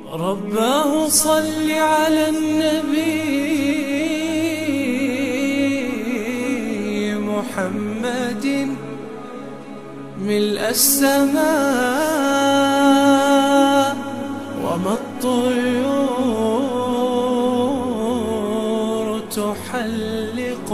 رباه صل على النبي محمد ملء السماء وما الطيور تحلق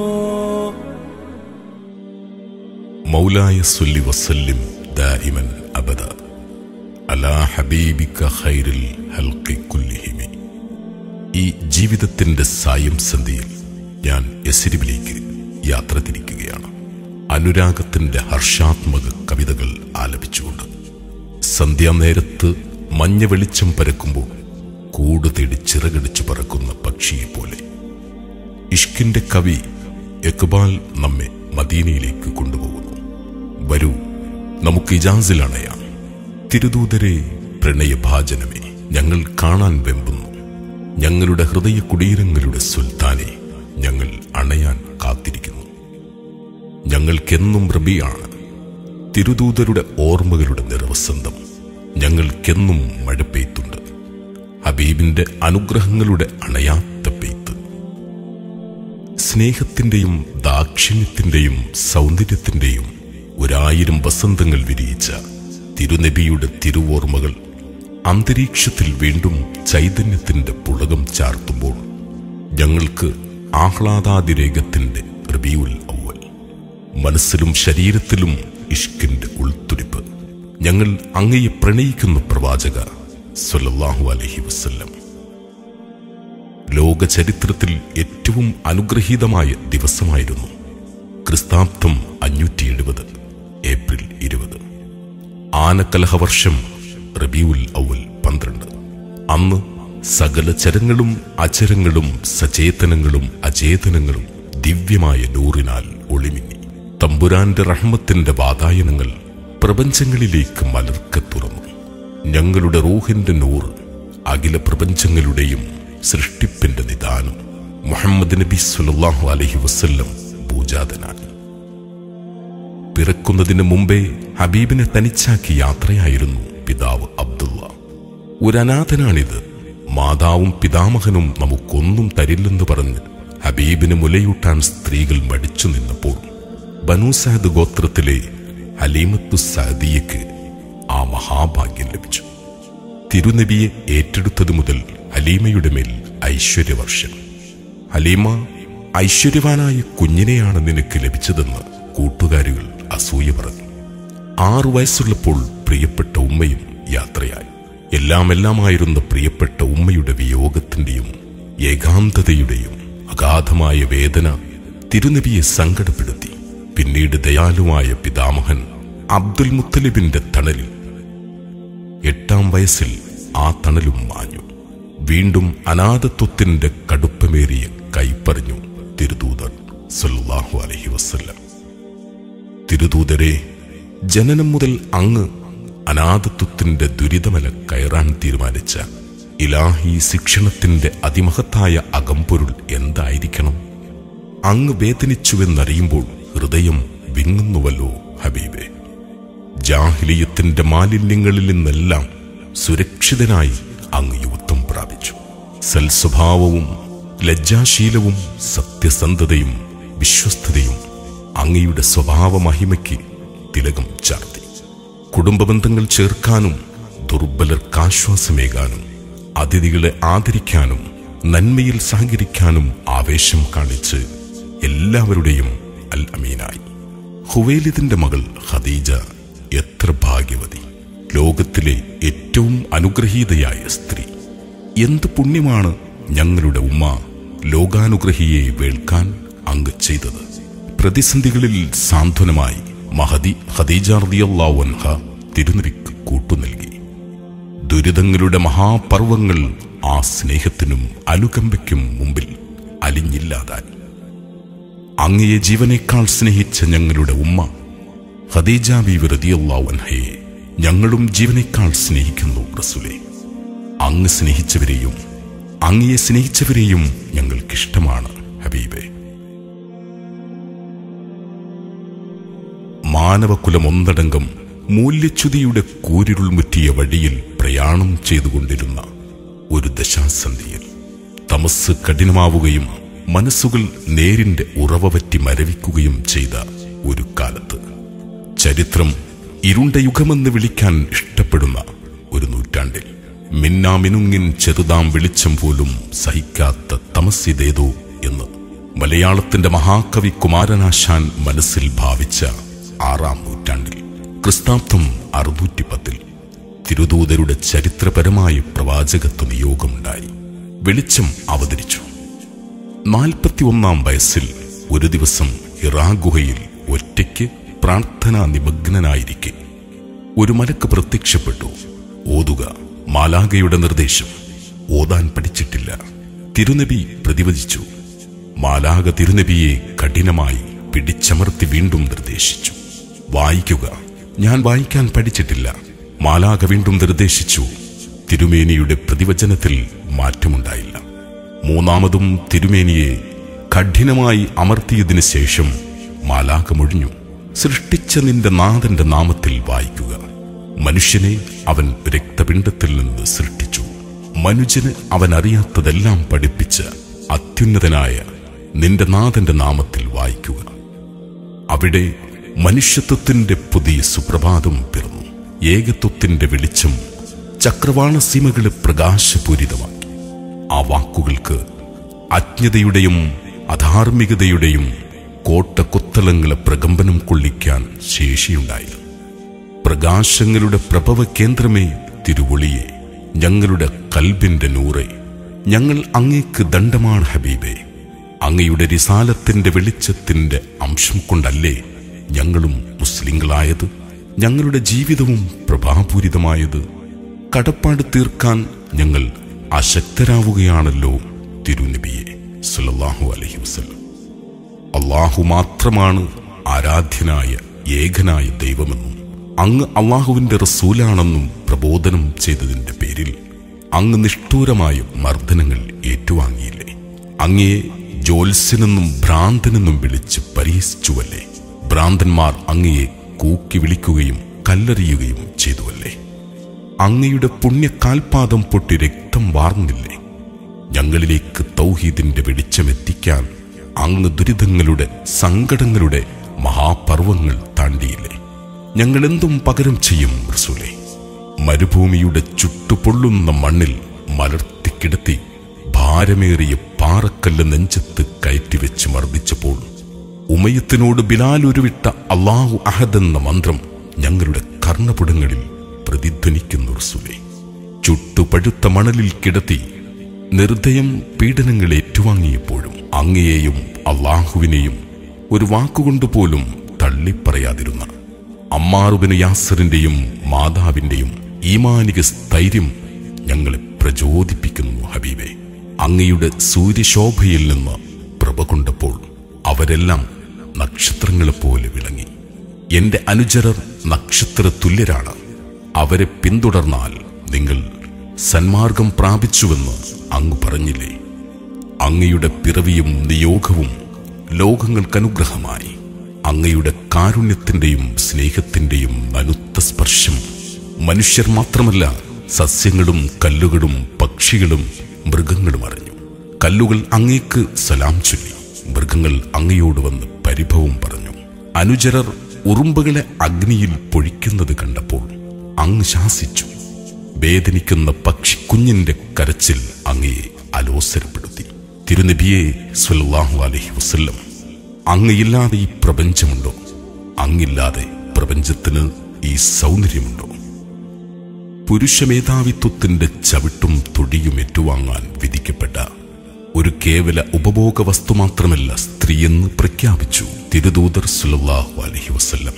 മൗലായ സൊല്ലി വസല്ലിം ദായിമൻ അബദ അലാ ഹബീബിക ഖൈറിൽ ഹൽഖി കുല്ലിഹിമി ഈ ജീവിതത്തിന്റെ സായം സന്ധിയിൽ ഞാൻ എസിരിബിലേക്ക് യാത്ര തിരിക്കുകയാണ് അനുരാഗത്തിന്റെ ഹർഷാത്മക കവിതകൾ ആലപിച്ചുകൊണ്ട് സന്ധ്യാനേരത്ത് മഞ്ഞ വെളിച്ചം പരക്കുമ്പോൾ കൂട് തേടി ചിറകടിച്ചു പറക്കുന്ന പക്ഷിയെ പോലെ ഇഷ്കിന്റെ കവി എക്ബാൽ നമ്മെ മദീനയിലേക്ക് കൊണ്ടുപോകുന്നു വരൂ നമുക്ക് ഇജാസിൽ അണയാം തിരുദൂതരെ പ്രണയഭാജനമേ ഞങ്ങൾ കാണാൻ വെമ്പുന്നു ഞങ്ങളുടെ ഹൃദയ കുടീരങ്ങളുടെ സുൽത്താനെ ഞങ്ങൾ അണയാൻ കാത്തിരിക്കുന്നു ഞങ്ങൾക്കെന്നും റബിയാണ് തിരുദൂതരുടെ ഓർമ്മകളുടെ നിർവസന്തം ഞങ്ങൾക്കെന്നും മഴ പെയ്ത്തുണ്ട് ഹബീബിന്റെ അനുഗ്രഹങ്ങളുടെ അണയാത്ത പെയ്ത്ത് സ്നേഹത്തിന്റെയും ദാക്ഷിണ്യത്തിന്റെയും സൗന്ദര്യത്തിന്റെയും ഒരായിരം വസന്തങ്ങൾ വിരിയിച്ച തിരുനബിയുടെ തിരുവോർമ്മകൾ അന്തരീക്ഷത്തിൽ വീണ്ടും ചൈതന്യത്തിന്റെ പുളകം ചാർത്തുമ്പോൾ ഞങ്ങൾക്ക് ആഹ്ലാദാതിരേകത്തിന്റെ റബിയുൽ ഔവൽ മനസ്സിലും ശരീരത്തിലും ഇഷ്കിന്റെ ഉൾത്തുടിപ്പ് ഞങ്ങൾ അങ്ങയെ പ്രണയിക്കുന്ന പ്രവാചക സല്ലല്ലാഹു അലൈഹി വസല്ലം ലോക ചരിത്രത്തിൽ ഏറ്റവും അനുഗ്രഹീതമായ ദിവസമായിരുന്നു ക്രിസ്താബ്ദം അഞ്ഞൂറ്റി എഴുപത് ഏപ്രിൽ ഇരുപത് ആനക്കലഹവർഷം റബിയുൽ ഔവൽ പന്ത്രണ്ട് അന്ന് സകല ചരങ്ങളും അചരങ്ങളും സചേതനങ്ങളും അചേതനങ്ങളും ദിവ്യമായ നൂറിനാൽ ഒളിമിന്നി തമ്പുരാന്റെ റഹ്മത്തിന്റെ വാതായനങ്ങൾ പ്രപഞ്ചങ്ങളിലേക്ക് മലർക്ക തുറന്നു ഞങ്ങളുടെ റൂഹിന്റെ നൂറ് അഖില പ്രപഞ്ചങ്ങളുടെയും സൃഷ്ടിപ്പിന്റെ നിദാനം മുഹമ്മദ് നബി സുലല്ലാഹു അലഹി വസ്ല്ലം പൂജാതനായി പിറക്കുന്നതിന് മുമ്പേ ഹബീബിനെ തനിച്ചാക്കി യാത്രയായിരുന്നു പിതാവ് അബ്ദുള്ള ഒരു അനാഥനാണിത് മാതാവും പിതാമഹനും നമുക്കൊന്നും തരില്ലെന്ന് പറഞ്ഞ് ഹബീബിന് മുലയൂട്ടാൻ സ്ത്രീകൾ മടിച്ചു നിന്നപ്പോൾ ബനൂസാദ് ഗോത്രത്തിലെ ഹലീമത്തു സാദിയക്ക് ആ മഹാഭാഗ്യം ലഭിച്ചു തിരുനബിയെ ഏറ്റെടുത്തതു മുതൽ ഹലീമയുടെ മേൽ ഐശ്വര്യവർഷം ഹലീമ ഐശ്വര്യവാനായ കുഞ്ഞിനെയാണ് നിനക്ക് ലഭിച്ചതെന്ന് കൂട്ടുകാരികൾ അസൂയ പറഞ്ഞു ആറു വയസ്സുള്ളപ്പോൾ പ്രിയപ്പെട്ട ഉമ്മയും യാത്രയായി എല്ലാം എല്ലാമായിരുന്ന പ്രിയപ്പെട്ട ഉമ്മയുടെ വിയോഗത്തിന്റെയും ഏകാന്തതയുടെയും അഗാധമായ വേദന തിരുനബിയെ സങ്കടപ്പെടുത്തി പിന്നീട് ദയാലുവായ പിതാമഹൻ അബ്ദുൽ മുത്തലിബിന്റെ തണലിൽ എട്ടാം വയസ്സിൽ ആ തണലും മാഞ്ഞു വീണ്ടും അനാഥത്വത്തിന്റെ കടുപ്പമേറിയ കൈപ്പറിഞ്ഞു തിരുദൂതർ സല്ലല്ലാഹു അലൈഹി വസല്ലം തിരുദൂതരെ ജനനം മുതൽ അങ്ങ് അനാഥത്വത്തിന്റെ ദുരിതമല കയറാൻ തീരുമാനിച്ച ഇലാഹി ശിക്ഷണത്തിന്റെ അതിമഹത്തായ അകമ്പൊരുൾ എന്തായിരിക്കണം അങ്ങ് വേദനിച്ചുവെന്നറിയുമ്പോൾ ഹൃദയം വിങ്ങുന്നുവല്ലോ ഹബീബെ ജാഹിലിയത്തിന്റെ മാലിന്യങ്ങളിൽ നിന്നെല്ലാം സുരക്ഷിതനായി അങ്ങ് യുവത്വം പ്രാപിച്ചു സൽസ്വഭാവവും ലജ്ജാശീലവും സത്യസന്ധതയും വിശ്വസ്തതയും അങ്ങയുടെ സ്വഭാവ മഹിമയ്ക്ക് തിലകം ചാർത്തി കുടുംബബന്ധങ്ങൾ ചേർക്കാനും ദുർബലർക്കാശ്വാസമേകാനും അതിഥികളെ ആദരിക്കാനും നന്മയിൽ സഹകരിക്കാനും ആവേശം കാണിച്ച് എല്ലാവരുടെയും അൽ അമീനായി ഹുവേലിദിന്റെ മകൾ ഖദീജ എത്ര ഭാഗ്യവതി ലോകത്തിലെ ഏറ്റവും അനുഗ്രഹീതയായ സ്ത്രീ എന്ത് പുണ്യമാണ് ഞങ്ങളുടെ ഉമ്മ ലോകാനുഗ്രഹിയെ വേൾക്കാൻ അങ്ങ് ചെയ്തത് പ്രതിസന്ധികളിൽ സാന്ത്വനമായി മഹദി ഖദീജ റളിയല്ലാഹു അൻഹ തിരുനബിക്ക് കൂട്ടുനൽകി ദുരിതങ്ങളുടെ മഹാപർവങ്ങൾ ആ സ്നേഹത്തിനും അനുകമ്പയ്ക്കും മുമ്പിൽ അലിഞ്ഞില്ലാതായി അങ്ങയെ ജീവനേക്കാൾ സ്നേഹിച്ച ഞങ്ങളുടെ ഉമ്മ ഖദീജ ബീവി റളിയല്ലാഹു അൻഹയെ ഞങ്ങളും ജീവനേക്കാൾ സ്നേഹിക്കുന്നു റസൂലേ അങ്ങ് സ്നേഹിച്ചവരെയും അങ്ങയെ സ്നേഹിച്ചവരെയും ഞങ്ങൾക്കിഷ്ടമാണ് ഹബീബെ മാനവകുലം ഒന്നടങ്കം മൂല്യച്യുതിയുടെ കൂരിരുൾ മുറ്റിയ വഴിയിൽ പ്രയാണം ചെയ്തുകൊണ്ടിരുന്ന ഒരു ദശാസന്ധിയിൽ തമസ് കഠിനമാവുകയും മനസ്സുകൾ നേരിന്റെ ഉറവ പറ്റി മരവിക്കുകയും ചെയ്ത ഒരു കാലത്ത് ചരിത്രം ഇരുണ്ട യുഗമെന്ന് വിളിക്കാൻ ഇഷ്ടപ്പെടുന്ന ഒരു നൂറ്റാണ്ടിൽ മിന്നാമിനുങ്ങിൻ ചെറുതാം വെളിച്ചം പോലും സഹിക്കാത്ത തമസ്സിതേതോ എന്ന് മലയാളത്തിന്റെ മഹാകവി കുമാരനാശാൻ മനസ്സിൽ ഭാവിച്ച ആറാം നൂറ്റാണ്ടിൽ ക്രിസ്താബ്ദം അറുന്നൂറ്റി പത്തിൽ തിരുദൂതരുടെ ചരിത്രപരമായ പ്രവാചകത്വ നിയോഗമുണ്ടായി വെളിച്ചം അവതരിച്ചു നാൽപ്പത്തിയൊന്നാം വയസ്സിൽ ഒരു ദിവസം ഹിറാ ഗുഹയിൽ ഒറ്റയ്ക്ക് പ്രാർത്ഥനാ നിമഗ്നനായിരിക്കെ ഒരു മലക്ക് പ്രത്യക്ഷപ്പെട്ടു ഓതുക മാലാകയുടെ നിർദ്ദേശം ഓതാൻ പഠിച്ചിട്ടില്ല തിരുനബി പ്രതിവചിച്ചു മാലാക തിരുനബിയെ കഠിനമായി പിടിച്ചമർത്തി വീണ്ടും നിർദ്ദേശിച്ചു വായിക്കുക ഞാൻ വായിക്കാൻ പഠിച്ചിട്ടില്ല മാലാക വീണ്ടും നിർദ്ദേശിച്ചു തിരുമേനിയുടെ പ്രതിവചനത്തിൽ മാറ്റമുണ്ടായില്ല മൂന്നാമതും തിരുമേനിയെ കഠിനമായി അമർത്തിയതിനു ശേഷം മാലാക മൊഴിഞ്ഞു സൃഷ്ടിച്ച നിന്റെ നാഥന്റെ നാമത്തിൽ വായിക്കുക മനുഷ്യനെ അവൻ രക്തപിണ്ഡത്തിൽ നിന്ന് സൃഷ്ടിച്ചു മനുജന് അവൻ അറിയാത്തതെല്ലാം പഠിപ്പിച്ച അത്യുന്നതനായ നിന്റെ നാഥന്റെ നാമത്തിൽ വായിക്കുക അവിടെ മനുഷ്യത്വത്തിന്റെ പുതിയ സുപ്രഭാതം പിറന്നു ഏകത്വത്തിന്റെ വെളിച്ചം ചക്രവാള സീമകളെ പ്രകാശപൂരിതമാക്കി ആ വാക്കുകൾക്ക് അജ്ഞതയുടെയും അധാർമികതയുടെയും കോട്ടക്കൊത്തളങ്ങളെ പ്രകമ്പനം കൊള്ളിക്കാൻ ശേഷിയുണ്ടായിരുന്നു പ്രകാശങ്ങളുടെ പ്രഭവ കേന്ദ്രമേ തിരുവൊളിയെ ഞങ്ങളുടെ കൽബിന്റെ നൂറെ ഞങ്ങൾ അങ്ങേക്ക് ദണ്ഡമാണ് ഹബീബേ അങ്ങയുടെ റിസാലത്തിന്റെ വെളിച്ചത്തിന്റെ അംശം കൊണ്ടല്ലേ ഞങ്ങളും മുസ്ലിങ്ങളായത് ഞങ്ങളുടെ ജീവിതവും പ്രഭാപൂരിതമായത് കടപ്പാട് തീർക്കാൻ ഞങ്ങൾ അശക്തരാവുകയാണല്ലോ തിരുനബിയെ സുലല്ലാഹു അലഹി വസ്ലം അള്ളാഹു മാത്രമാണ് ആരാധ്യനായ ഏകനായ ദൈവമെന്നും അങ്ങ് അള്ളാഹുവിന്റെ റസൂലാണെന്നും പ്രബോധനം ചെയ്തതിന്റെ പേരിൽ അങ്ങ് നിഷ്ഠൂരമായ മർദ്ദനങ്ങൾ ഏറ്റുവാങ്ങിയില്ലേ അങ്ങയെ ജോത്സ്യനെന്നും ഭ്രാന്തനെന്നും വിളിച്ച് പരിഹസിച്ചുവല്ലേ ഭ്രാന്തന്മാർ അങ്ങയെ കൂക്കി വിളിക്കുകയും കല്ലെറിയുകയും ചെയ്തുവല്ലേ അങ്ങയുടെ പുണ്യകാൽപാദം പൊട്ടി രക്തം വാർന്നില്ലേ ഞങ്ങളിലേക്ക് തൗഹീദിന്റെ വെളിച്ചമെത്തിക്കാൻ അങ്ങ് ദുരിതങ്ങളുടെ സങ്കടങ്ങളുടെ മഹാപർവങ്ങൾ താണ്ടിയില്ലേ ഞങ്ങൾ എന്തും പകരം ചെയ്യും റസൂലേ മരുഭൂമിയുടെ ചുട്ടുപൊള്ളുന്ന മണ്ണിൽ മലർത്തിക്കിടത്തി ഭാരമേറിയ പാറക്കല്ല് നെഞ്ചത്ത് കയറ്റിവെച്ച് മർദ്ദിച്ചപ്പോൾ ഉമയത്തിനോട് ബിലാൽ ഉരുവിട്ട അള്ളാഹു അഹദ് എന്ന മന്ത്രം ഞങ്ങളുടെ കർണപുടങ്ങളിൽ പ്രതിധ്വനിക്കുന്നു റസൂലേ ചുട്ടുപഴുത്ത മണലിൽ കിടത്തി നിർദ്ദയം പീഡനങ്ങൾ ഏറ്റുവാങ്ങിയപ്പോഴും അങ്ങയെയും അള്ളാഹുവിനെയും ഒരു വാക്കുകൊണ്ട് പോലും തള്ളിപ്പറയാതിരുന്ന അമ്മാറുബിന് യാസറിന്റെയും മാതാവിന്റെയും ഈമാനിക സ്ഥൈര്യം ഞങ്ങളെ പ്രചോദിപ്പിക്കുന്നു ഹബീബെ അങ്ങയുടെ സൂര്യശോഭയിൽ നിന്ന് പ്രഭ കൊണ്ടപ്പോൾ അവരെല്ലാം നക്ഷത്രങ്ങളെപ്പോലെ വിളങ്ങി എന്റെ അനുചരർ നക്ഷത്ര തുല്യരാണ് അവരെ പിന്തുടർന്നാൽ നിങ്ങൾ സന്മാർഗം പ്രാപിച്ചുവെന്ന് അങ്ങ് പറഞ്ഞില്ലേ അങ്ങയുടെ പിറവിയും നിയോഗവും ലോകങ്ങൾക്കനുഗ്രഹമായി അങ്ങയുടെ കാരുണ്യത്തിന്റെയും സ്നേഹത്തിന്റെയും നനുത്ത സ്പർശം മനുഷ്യർ മാത്രമല്ല സസ്യങ്ങളും കല്ലുകളും പക്ഷികളും മൃഗങ്ങളും അറിഞ്ഞു കല്ലുകൾ അങ്ങേക്ക് സലാം ചൊല്ലി മൃഗങ്ങൾ അങ്ങയോട് വന്ന് പരിഭവം പറഞ്ഞു അനുചരർ ഉറുമ്പുകളെ അഗ്നിയിൽ പൊഴിക്കുന്നത് കണ്ടപ്പോൾ അങ്ങ് ശാസിച്ചു വേദനിക്കുന്ന പക്ഷിക്കുഞ്ഞിന്റെ കരച്ചിൽ അങ്ങയെ അലോസരപ്പെടുത്തി തിരുനബിയെ സ്വല്ലല്ലാഹു അലൈഹി വസല്ലം അങ്ങയില്ലാതെ ഈ പ്രപഞ്ചമുണ്ടോ അങ്ങില്ലാതെ പ്രപഞ്ചത്തിന് ഈ സൗന്ദര്യമുണ്ടോ പുരുഷമേധാവിത്വത്തിന്റെ ചവിട്ടും തൊടിയും ഏറ്റുവാങ്ങാൻ വിധിക്കപ്പെട്ട ഒരു കേവല ഉപഭോഗ വസ്തു മാത്രമല്ല സ്ത്രീയെന്ന് പ്രഖ്യാപിച്ചു തിരുദൂതർ സുലല്ലാഹു അലഹി വസല്ലം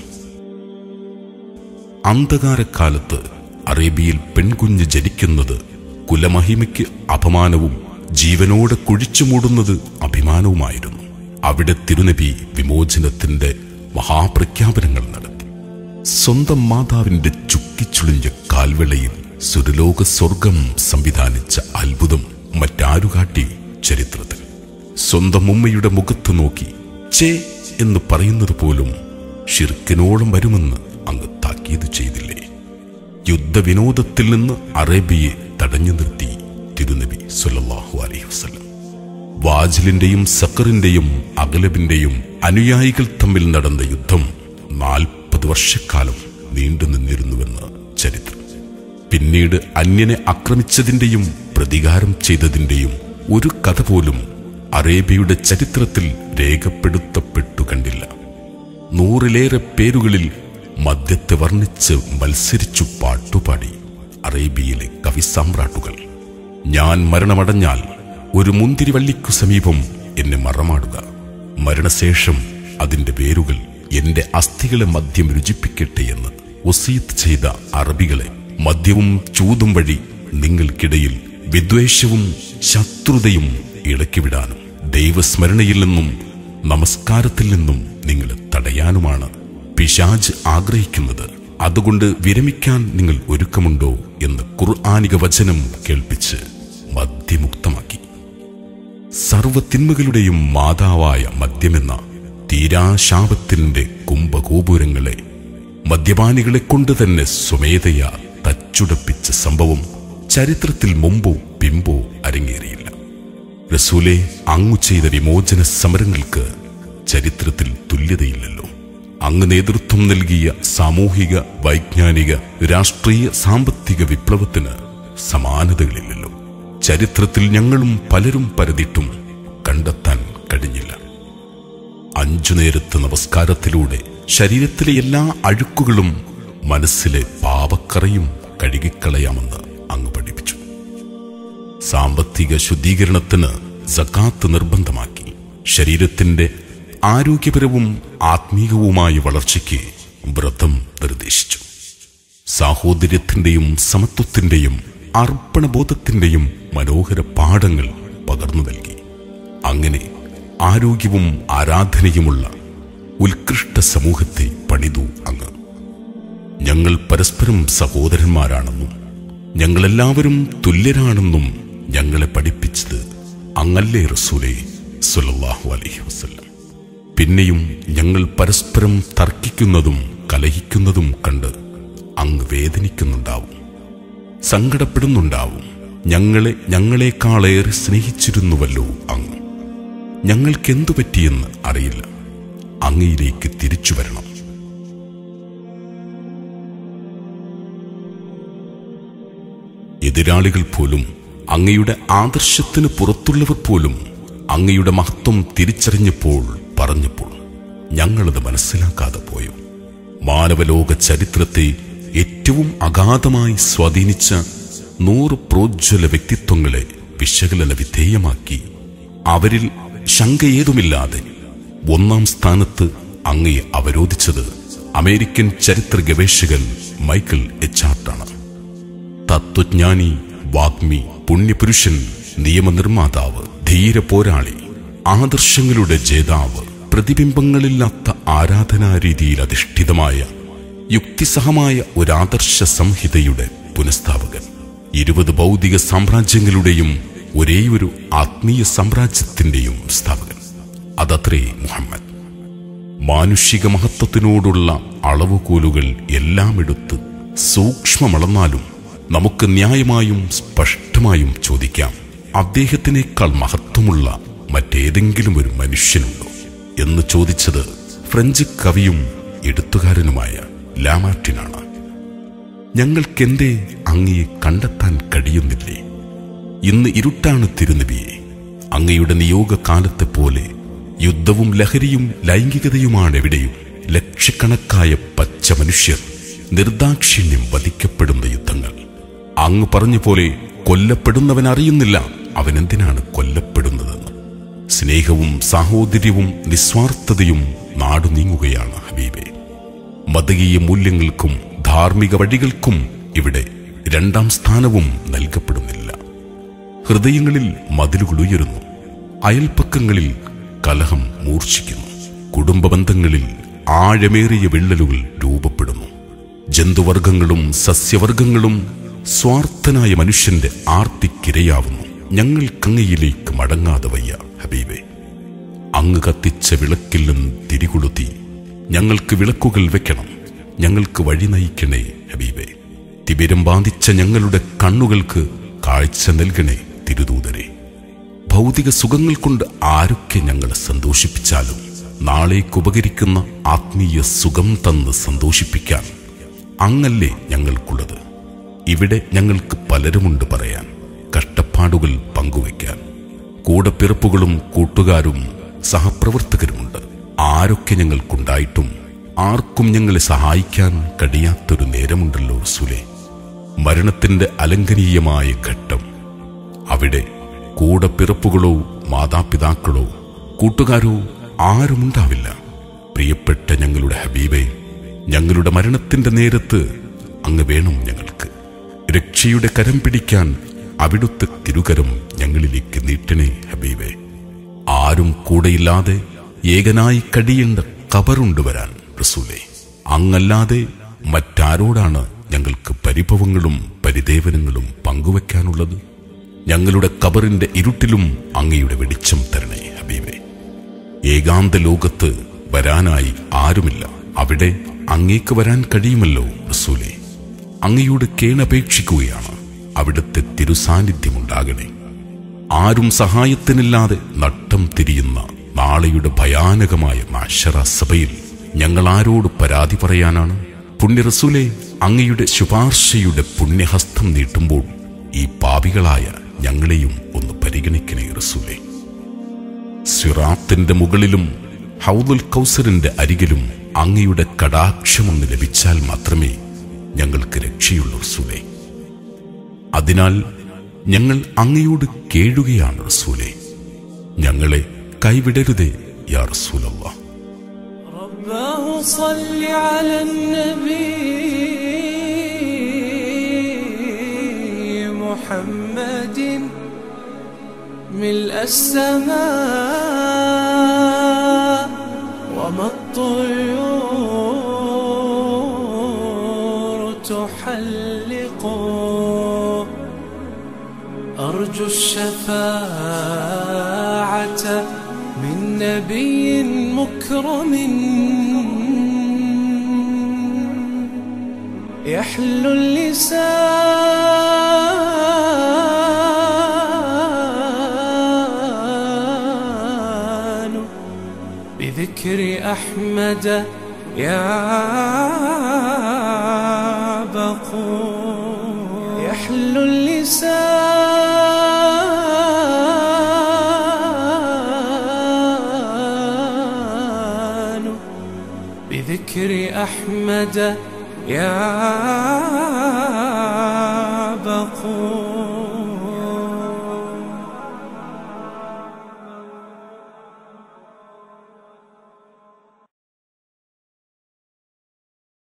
അന്ധകാരക്കാലത്ത് അറേബ്യയിൽ പെൺകുഞ്ഞ് ജനിക്കുന്നത് കുലമഹിമയ്ക്ക് അപമാനവും ജീവനോടെ കുഴിച്ചു മൂടുന്നത് അഭിമാനവുമായിരുന്നു അവിടെ തിരുനബി വിമോചനത്തിന്റെ മഹാപ്രഖ്യാപനങ്ങൾ നടത്തി സ്വന്തം മാതാവിന്റെ ചുക്കിച്ചുളിഞ്ഞ കാൽവെളയിൽ സുരലോക സ്വർഗം സംവിധാനിച്ച അത്ഭുതം മറ്റാരു കാട്ടി ചരിത്രത്തിൽ സ്വന്തം ഉമ്മയുടെ മുഖത്ത് നോക്കി ചേ എന്ന് പറയുന്നത് പോലും ഷിർക്കിനോളം വരുമെന്ന് അങ്ങ് താക്കി താക്കീത് ചെയ്തില്ലേ യുദ്ധവിനോദത്തിൽ നിന്ന് അറേബ്യയെ തടഞ്ഞു നിർത്തി തിരുനബി സല്ലല്ലാഹു അലൈഹി വസല്ലം വാജിലിന്റെയും സക്കറിന്റെയും അഗലബിന്റെയും അനുയായികൾ തമ്മിൽ നടന്ന യുദ്ധം നാൽപ്പത് വർഷക്കാലം നീണ്ടു നിന്നിരുന്നുവെന്ന് ചരിത്രം പിന്നീട് അന്യനെ ആക്രമിച്ചതിന്റെയും പ്രതികാരം ചെയ്തതിന്റെയും ഒരു കഥ പോലും അറേബ്യയുടെ ചരിത്രത്തിൽ രേഖപ്പെടുത്തപ്പെട്ടു കണ്ടില്ല നൂറിലേറെ പേരുകളിൽ മദ്യത്തെ വർണ്ണിച്ച് മത്സരിച്ചു പാട്ടുപാടി അറേബ്യയിലെ കവിസമ്രാട്ടുകൾ ഞാൻ മരണമടഞ്ഞാൽ ഒരു മുന്തിരിവള്ളിക്കു സമീപം എന്നെ മറമാടുക മരണശേഷം അതിന്റെ വേരുകൾ എന്റെ അസ്ഥികളെ മദ്യം രുചിപ്പിക്കട്ടെ എന്ന് ഒസീത്ത് ചെയ്ത അറബികളെ മദ്യവും ചൂതും വഴി നിങ്ങൾക്കിടയിൽ വിദ്വേഷവും ശത്രുതയും ഇളക്കിവിടാനും ദൈവസ്മരണയിൽ നിന്നും നമസ്കാരത്തിൽ നിന്നും നിങ്ങളെ തടയാനുമാണ് പിശാജ് ആഗ്രഹിക്കുന്നത് അതുകൊണ്ട് വിരമിക്കാൻ നിങ്ങൾ ഒരുക്കമുണ്ടോ എന്ന് ഖുർആാനിക വചനം കേൾപ്പിച്ച് മദ്യമുക്തമാക്കി സർവത്തിന്മകളുടെയും മാതാവായ മദ്യമെന്ന തീരാശാപത്തിന്റെ കുംഭഗോപുരങ്ങളെ മദ്യപാനികളെ കൊണ്ട് തന്നെ സ്വമേധയാ തച്ചുടപ്പിച്ച സംഭവം ചരിത്രത്തിൽ മുമ്പോ പിമ്പോ അരങ്ങേറിയില്ല റസൂലെ അങ്ങു ചെയ്ത വിമോചന സമരങ്ങൾക്ക് ചരിത്രത്തിൽ തുല്യതയില്ലല്ലോ അങ്ങ് നേതൃത്വം നൽകിയ സാമൂഹിക വൈജ്ഞാനിക രാഷ്ട്രീയ സാമ്പത്തിക വിപ്ലവത്തിന് സമാനതകളില്ലല്ലോ ചരിത്രത്തിൽ ഞങ്ങളും പലരും പരതിട്ടും കണ്ടെത്താൻ കഴിഞ്ഞില്ല അഞ്ചു നേരത്തെ നമസ്കാരത്തിലൂടെ ശരീരത്തിലെ എല്ലാ അഴുക്കുകളും മനസ്സിലെ പാപക്കറയും കഴുകിക്കളയാമെന്ന് അങ്ങ് പഠിപ്പിച്ചു സാമ്പത്തിക ശുദ്ധീകരണത്തിന് സക്കാത്ത് നിർബന്ധമാക്കി ശരീരത്തിന്റെ ആരോഗ്യപരവും ആത്മീയവുമായ വളർച്ചയ്ക്ക് വ്രതം നിർദ്ദേശിച്ചു സാഹോദര്യത്തിന്റെയും സമത്വത്തിന്റെയും അർപ്പണബോധത്തിന്റെയും മനോഹര പാഠങ്ങൾ പകർന്നു നൽകി അങ്ങനെ ആരോഗ്യവും ആരാധനയുമുള്ള ഉത്കൃഷ്ട സമൂഹത്തെ പണിതു അങ്ങ് ഞങ്ങൾ പരസ്പരം സഹോദരന്മാരാണെന്നും ഞങ്ങളെല്ലാവരും തുല്യരാണെന്നും ഞങ്ങളെ പഠിപ്പിച്ചത് അങ്ങല്ലേ റസൂലേ സുലല്ലാഹു അലൈഹി വസല്ലം പിന്നെയും ഞങ്ങൾ പരസ്പരം തർക്കിക്കുന്നതും കലഹിക്കുന്നതും കണ്ട് അങ്ങ് വേദനിക്കുന്നുണ്ടാവും സങ്കടപ്പെടുന്നുണ്ടാവും ഞങ്ങളെ ഞങ്ങളെക്കാളേറെ സ്നേഹിച്ചിരുന്നുവല്ലോ അങ്ങ് ഞങ്ങൾക്കെന്തു പറ്റിയെന്ന് അറിയില്ല അങ്ങയിലേക്ക് തിരിച്ചു വരണം എതിരാളികൾ പോലും അങ്ങയുടെ ആദർശത്തിന് പുറത്തുള്ളവർ പോലും അങ്ങയുടെ മഹത്വം തിരിച്ചറിഞ്ഞപ്പോൾ പറഞ്ഞപ്പോൾ ഞങ്ങളത് മനസ്സിലാക്കാതെ പോയോ മാനവലോക ചരിത്രത്തെ ഏറ്റവും അഗാധമായി സ്വാധീനിച്ച നൂറ് പ്രോജ്വല വ്യക്തിത്വങ്ങളെ വിശകലന വിധേയമാക്കി അവരിൽ ശങ്കയേതുമില്ലാതെ ഒന്നാം സ്ഥാനത്ത് അങ്ങയെ അവരോധിച്ചത് അമേരിക്കൻ ചരിത്ര ഗവേഷകൻ മൈക്കൽ എച്ചാർട്ടാണ് തത്വജ്ഞാനി വാഗ്മി പുണ്യപുരുഷൻ നിയമനിർമ്മാതാവ് ധീര പോരാളി ആദർശങ്ങളുടെ ജേതാവ് പ്രതിബിംബങ്ങളില്ലാത്ത ആരാധനാരീതിയിൽ അധിഷ്ഠിതമായ യുക്തിസഹമായ ഒരാദർശ സംഹിതയുടെ പുനഃസ്ഥാപകൻ ഇരുപത് ഭൗതിക സാമ്രാജ്യങ്ങളുടെയും ഒരേയൊരു ആത്മീയ സാമ്രാജ്യത്തിന്റെയും സ്ഥാപകൻ അതത്രേ മുഹമ്മദ് മാനുഷിക മഹത്വത്തിനോടുള്ള അളവുകോലുകൾ എല്ലാം എടുത്ത് സൂക്ഷ്മമളന്നാലും നമുക്ക് ന്യായമായും സ്പഷ്ടമായും ചോദിക്കാം അദ്ദേഹത്തിനേക്കാൾ മഹത്വമുള്ള മറ്റേതെങ്കിലും ഒരു മനുഷ്യനുണ്ടോ എന്ന് ചോദിച്ചത് ഫ്രഞ്ച് കവിയും എഴുത്തുകാരനുമായ ലാമാർട്ടിനാണ് ഞങ്ങൾക്കെന്തേ അങ്ങയെ കണ്ടെത്താൻ കഴിയുന്നില്ലേ ഇന്ന് ഇരുട്ടാണ് തിരുനബിയെ അങ്ങയുടെ നിയോഗകാലത്തെ പോലെ യുദ്ധവും ലഹരിയും ലൈംഗികതയുമാണ് എവിടെയും ലക്ഷക്കണക്കായ പച്ച മനുഷ്യർ നിർദാക്ഷിണ്യം വധിക്കപ്പെടുന്ന യുദ്ധങ്ങൾ അങ്ങ് പറഞ്ഞ പോലെ കൊല്ലപ്പെടുന്നവൻ അറിയുന്നില്ല അവനെന്തിനാണ് കൊല്ലപ്പെടുന്നതെന്ന് സ്നേഹവും സാഹോദര്യവും നിസ്വാർത്ഥതയും നാടു നീങ്ങുകയാണ് ഹബീബെ മതകീയ മൂല്യങ്ങൾക്കും ധാർമ്മിക വഴികൾക്കും ഇവിടെ രണ്ടാം സ്ഥാനവും നൽകപ്പെടുന്നില്ല ഹൃദയങ്ങളിൽ മതിലുകൾ ഉയരുന്നു അയൽപ്പക്കങ്ങളിൽ കലഹം മൂർച്ഛിക്കുന്നു കുടുംബ ബന്ധങ്ങളിൽ ആഴമേറിയ വിള്ളലുകൾ രൂപപ്പെടുന്നു ജന്തുവർഗങ്ങളും സസ്യവർഗങ്ങളും സ്വാർത്ഥനായ മനുഷ്യന്റെ ആർത്തിക്കിരയാവുന്നു ഞങ്ങൾക്കങ്ങയിലേക്ക് മടങ്ങാതെ വയ്യ ഹബീബെ അങ്ങ് കത്തിച്ച വിളക്കിൽ നിന്ന് തിരികൊളുത്തി ഞങ്ങൾക്ക് വിളക്കുകൾ വെക്കണം ഞങ്ങൾക്ക് വഴി നയിക്കണേ ഹബീബെ തിബിരം ബാധിച്ച ഞങ്ങളുടെ കണ്ണുകൾക്ക് കാഴ്ച നൽകണേ തിരുദൂതരെ ഭൗതിക സുഖങ്ങൾ കൊണ്ട് ആരൊക്കെ ഞങ്ങളെ സന്തോഷിപ്പിച്ചാലും നാളേക്ക് ഉപകരിക്കുന്ന ആത്മീയ സുഖം തന്ന് സന്തോഷിപ്പിക്കാൻ അങ്ങല്ലേ ഞങ്ങൾക്കുള്ളത് ഇവിടെ ഞങ്ങൾക്ക് പലരുമുണ്ട് പറയാൻ കഷ്ടപ്പാടുകൾ പങ്കുവയ്ക്കാൻ കൂടെ പിറപ്പുകളും കൂട്ടുകാരും സഹപ്രവർത്തകരുമുണ്ട് ആരൊക്കെ ഞങ്ങൾക്കുണ്ടായിട്ടും ആർക്കും ഞങ്ങളെ സഹായിക്കാൻ കഴിയാത്തൊരു നേരമുണ്ടല്ലോ സുലേ മരണത്തിന്റെ അലംഘനീയമായ ഘട്ടം അവിടെ കൂടെ പിറപ്പുകളോ മാതാപിതാക്കളോ കൂട്ടുകാരോ ആരുമുണ്ടാവില്ല പ്രിയപ്പെട്ട ഞങ്ങളുടെ ഹബീബെ ഞങ്ങളുടെ മരണത്തിന്റെ നേരത്ത് അങ്ങ് വേണം ഞങ്ങൾക്ക് രക്ഷയുടെ കരം പിടിക്കാൻ അവിടുത്തെ തിരുകരം ഞങ്ങളിലേക്ക് നീട്ടണേ ഹബീബെ ആരും കൂടെയില്ലാതെ ഏകനായി കഴിയേണ്ട കബറുണ്ട് വരാൻ റസൂലെ അങ്ങല്ലാതെ മറ്റാരോടാണ് ഞങ്ങൾക്ക് പരിഭവങ്ങളും പരിദേവനങ്ങളും പങ്കുവെക്കാനുള്ളത് ഞങ്ങളുടെ കബറിന്റെ ഇരുട്ടിലും അങ്ങയുടെ വെളിച്ചം തരണേ ഹബീബെ ഏകാന്ത ലോകത്ത് വരാനായി ആരുമില്ല അവിടെ അങ്ങേക്ക് വരാൻ കഴിയുമല്ലോ റസൂലെ അങ്ങയോട് കേണപേക്ഷിക്കുകയാണ് അവിടുത്തെ തിരുസാന്നിധ്യമുണ്ടാകണേ ആരും സഹായത്തിനില്ലാതെ നട്ടം തിരിയുന്ന നാളെയുടെ ഭയാനകമായ മാഷറ സഭയിൽ ഞങ്ങൾ ആരോട് പരാതി പറയാനാണ് പുണ്യ റസൂലെ അങ്ങയുടെ ശുപാർശയുടെ പുണ്യഹസ്തം നീട്ടുമ്പോൾ ഈ പാപികളായ ഞങ്ങളെയും ഒന്ന് പരിഗണിക്കണേ റസൂലെ സിറാത്തിന്റെ മുകളിലും ഹൗദുൽ കൗസറിന്റെ അരികിലും അങ്ങയുടെ കടാക്ഷമൊന്ന് ലഭിച്ചാൽ മാത്രമേ ഞങ്ങൾക്ക് രക്ഷയുള്ളൂ റസൂലെ അതിനാൽ ഞങ്ങൾ അങ്ങയോട് കേഴുകയാണ് റസൂലെ ഞങ്ങളെ കൈവിടരുതേ യാ റസൂലല്ലാ رباه صل على النبي محمد ملء السماء وما الطيور تحلق أرجو الشفاعة من نبي مكرم يحلو اللسان بذكر أحمد يا بقور يحلو اللسان بذكر أحمد يا بقور